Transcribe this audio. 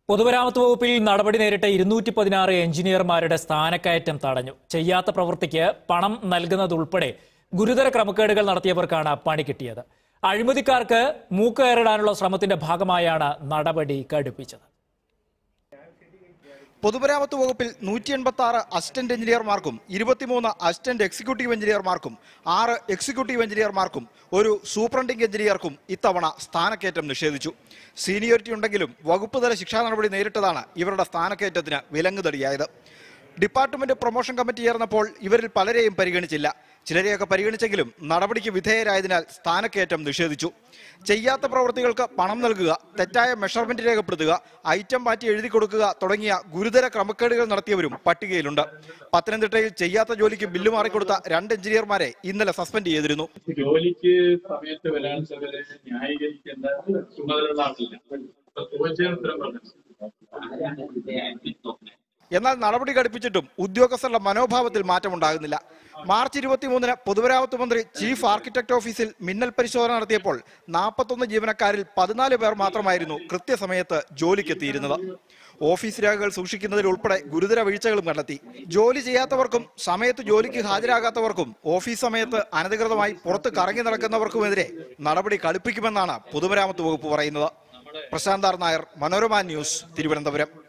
പൊതുമരാമത്ത് വകുപ്പിൽ നടപടി നേരിട്ട ഇരുന്നൂറ്റി പതിനാറ് എഞ്ചിനീയർമാരുടെ സ്ഥാനക്കയറ്റം തടഞ്ഞു ചെയ്യാത്ത പ്രവൃത്തിക്ക് പണം നൽകുന്നതുൾപ്പെടെ ഗുരുതര ക്രമക്കേടുകൾ നടത്തിയവർക്കാണ് പണി കിട്ടിയത് അഴിമതിക്കാർക്ക് മൂക്കയറിടാനുള്ള ശ്രമത്തിന്റെ ഭാഗമായാണ് നടപടി കടുപ്പിച്ചത് പൊതുമരാമത്ത് വകുപ്പിൽ നൂറ്റി എൺപത്തി ആറ് അസിസ്റ്റന്റ് എഞ്ചിനീയർമാർക്കും ഇരുപത്തിമൂന്ന് അസിസ്റ്റന്റ് എക്സിക്യൂട്ടീവ് എഞ്ചിനീയർമാർക്കും ആറ് എക്സിക്യൂട്ടീവ് എഞ്ചിനീയർമാർക്കും ഒരു സൂപ്രണ്ടിംഗ് എഞ്ചിനീയർക്കും ഇത്തവണ സ്ഥാനക്കയറ്റം നിഷേധിച്ചു സീനിയോറിറ്റി ഉണ്ടെങ്കിലും വകുപ്പ് തല ശിക്ഷാ നടപടി നേരിട്ടതാണ് ഇവരുടെ സ്ഥാനക്കയറ്റത്തിന് വിലങ്ങുതടിയായത് ഡിപ്പാർട്ട്മെന്റ് പ്രൊമോഷൻ കമ്മിറ്റി ചേർന്നപ്പോൾ ഇവരിൽ പലരെയും പരിഗണിച്ചില്ല ചിലരെയൊക്കെ പരിഗണിച്ചെങ്കിലും നടപടിക്ക് വിധേയരായതിനാൽ സ്ഥാനക്കയറ്റം നിഷേധിച്ചു ചെയ്യാത്ത പ്രവൃത്തികൾക്ക് പണം നൽകുക തെറ്റായ മെഷർമെന്റ് രേഖപ്പെടുത്തുക ഐറ്റം മാറ്റി എഴുതി കൊടുക്കുക തുടങ്ങിയ ഗുരുതര ക്രമക്കേടുകൾ നടത്തിയവരും പട്ടികയിലുണ്ട് പത്തനംതിട്ടയിൽ ചെയ്യാത്ത ജോലിക്ക് ബില്ല് മാറിക്കൊടുത്ത രണ്ട് എഞ്ചിനീയർമാരെ ഇന്നലെ സസ്പെൻഡ് ചെയ്തിരുന്നു ജോലിക്ക് സമയത്ത് വരാത്തവരെ ന്യായീകരിക്കേണ്ട ചുമതലയുള്ള ആളില്ല ഇപ്പൊ ചോദിച്ചതിന് ഉത്തരം പറഞ്ഞു എന്നാൽ നടപടി ഘടിപ്പിച്ചിട്ടും ഉദ്യോഗസ്ഥരുടെ മനോഭാവത്തിൽ മാറ്റമുണ്ടാകുന്നില്ല മാർച്ച് ഇരുപത്തിമൂന്നിന് പൊതുമരാമത്ത് മന്ത്രി ചീഫ് ആർക്കിടെക്ട് ഓഫീസിൽ മിന്നൽ പരിശോധന നടത്തിയപ്പോൾ നാൽപ്പത്തൊന്ന് ജീവനക്കാരിൽ പതിനാല് പേർ മാത്രമായിരുന്നു കൃത്യസമയത്ത് ജോലിക്കെത്തിയിരുന്നത് ഓഫീസ് രേഖകൾ സൂക്ഷിക്കുന്നതിൽ ഉൾപ്പെടെ ഗുരുതര വീഴ്ചകളും കണ്ടെത്തി ജോലി ചെയ്യാത്തവർക്കും സമയത്ത് ജോലിക്ക് ഹാജരാകാത്തവർക്കും ഓഫീസ് സമയത്ത് അനധികൃതമായി പുറത്ത് കറങ്ങി നടക്കുന്നവർക്കുമെതിരെ നടപടി കടുപ്പിക്കുമെന്നാണ് പൊതുമരാമത്ത് വകുപ്പ് പറയുന്നത് പ്രശാന്താർ നായർ മനോരമ ന്യൂസ് തിരുവനന്തപുരം